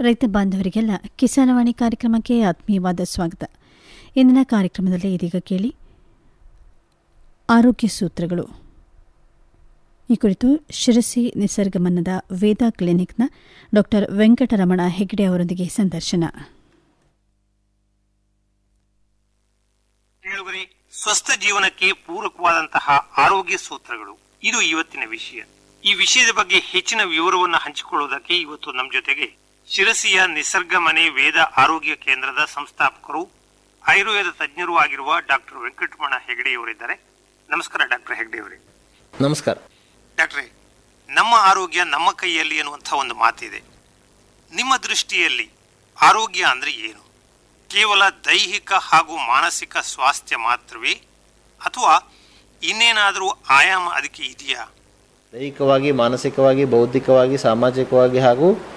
ರೈತ ಬಾಂಧವರಿಗೆಲ್ಲ ಕಿಸಾನವಾಣಿ ಕಾರ್ಯಕ್ರಮಕ್ಕೆ ಆತ್ಮೀಯವಾದ ಸ್ವಾಗತ ಇಂದಿನ ಕಾರ್ಯಕ್ರಮದಲ್ಲಿ ಇದೀಗ ಕೇಳಿ ಆರೋಗ್ಯ ಸೂತ್ರಗಳು ಈ ಕುರಿತು ಶಿರಸಿ ನಿಸರ್ಗಮನ್ನದ ವೇದಾ ಕ್ಲಿನಿಕ್ನ ಡಾಕ್ಟರ್ ವೆಂಕಟರಮಣ ಹೆಗ್ಡೆ ಅವರೊಂದಿಗೆ ಸಂದರ್ಶನ ಇಳುವರಿ ಸ್ವಸ್ಥ ಜೀವನಕ್ಕೆ ಪೂರಕವಾದಂತಹ ಆರೋಗ್ಯ ಸೂತ್ರಗಳು ಇದು ಇವತ್ತಿನ ವಿಷಯ ಈ ವಿಷಯದ ಬಗ್ಗೆ ಹೆಚ್ಚಿನ ವಿವರವನ್ನು ಹಂಚಿಕೊಳ್ಳುವುದಕ್ಕೆ ಇವತ್ತು ನಮ್ಮ ಜೊತೆಗೆ ಶಿರಸಿಯ ನಿಸರ್ಗ ಮನೆ ವೇದ ಆರೋಗ್ಯ ಕೇಂದ್ರದ ಸಂಸ್ಥಾಪಕರು ಆಯುರ್ವೇದ ತಜ್ಞರು ಆಗಿರುವ ಡಾಕ್ಟರ್ ವೆಂಕಟರಮಣ ಹೆಗಡೆಯವರಿದ್ದಾರೆ ನಮಸ್ಕಾರ ಡಾಕ್ಟರ್ ಹೆಗಡೆಯವರೇ ನಮಸ್ಕಾರ ಡಾಕ್ಟ್ರೆ ನಮ್ಮ ಆರೋಗ್ಯ ನಮ್ಮ ಕೈಯಲ್ಲಿ ಎನ್ನುವಂಥ ಒಂದು ಮಾತಿದೆ ನಿಮ್ಮ ದೃಷ್ಟಿಯಲ್ಲಿ ಆರೋಗ್ಯ ಅಂದ್ರೆ ಏನು ಕೇವಲ ದೈಹಿಕ ಹಾಗೂ ಮಾನಸಿಕ ಸ್ವಾಸ್ಥ್ಯ ಮಾತ್ರವೇ ಅಥವಾ ಇನ್ನೇನಾದರೂ ಆಯಾಮ ಅದಕ್ಕೆ ಇದೆಯಾ ದೈಹಿಕವಾಗಿ ಮಾನಸಿಕವಾಗಿ ಬೌದ್ಧಿಕವಾಗಿ ಸಾಮಾಜಿಕವಾಗಿ ಹಾಗೂ